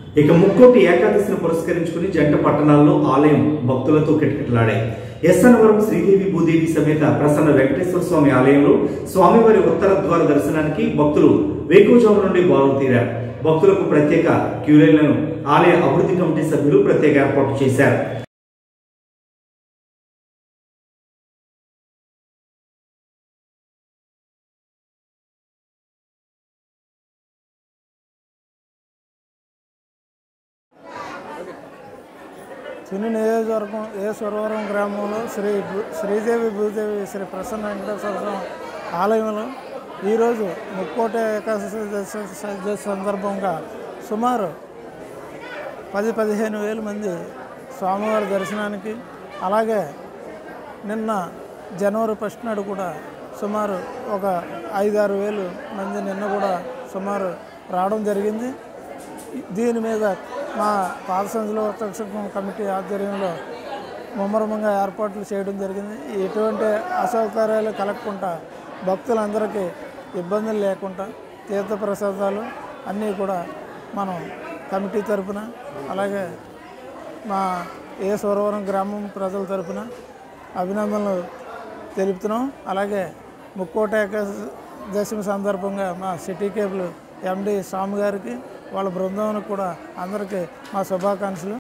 ఇక ముక్కోటి ఏకాదశిని పురస్కరించుకుని జంట పట్టణాల్లో ఆలయం భక్తులతో కిటకిటలాడాయి ఎస్ఎన్వరం శ్రీదేవి భూదేవి సమేత ప్రసన్న వెంకటేశ్వర స్వామి ఆలయంలో స్వామివారి ఉత్తర ద్వార దర్శనానికి భక్తులు వేకువజాము నుండి బారులు తీరారు భక్తులకు ప్రత్యేక క్యూలైన్లను ఆలయ అభివృద్ధి కమిటీ సభ్యులు ప్రత్యేక ఏర్పాటు చేశారు తుని నియోజకవర్గం ఏ సురవరం గ్రామంలో శ్రీ భూ- శ్రీదేవి భూదేవి శ్రీ ప్రసన్న వెంకటేశ్వర స్వామి ఆలయంలో ఈరోజు ముక్కోట ఏకాదశి దశ- దశ సందర్భంగా సుమారు పది పదిహేను వేల మంది స్వామివారి దర్శనానికి అలాగే నిన్న జనవరి ఫస్ట్ నాడు కూడా సుమారు ఒక ఐదారు వేలు మంది నిన్న కూడా సుమారు రావడం జరిగింది దీని మీద మా పాదసంచుల రక్షణ కమిటీ ఆధ్వర్యంలో ముమ్మరమంగా ఏర్పాట్లు చేయడం జరిగింది ఎటువంటి అసౌకర్యాలు కలగకుండా భక్తులందరికీ ఇబ్బందులు లేకుండా తీర్థప్రసాదాలు అన్నీ కూడా మనం కమిటీ తరపున అలాగే మా ఏ సోరవరం గ్రామం ప్రజల తరపున అభినందనలు తెలుపుతున్నాం అలాగే ముక్కోట ఏకాదశమి సందర్భంగా మా సిటీ కేబుల్ ఎండి స్వామి గారికి వాళ్ళ బృందానికి కూడా అందరికీ మా శుభాకాంక్షలు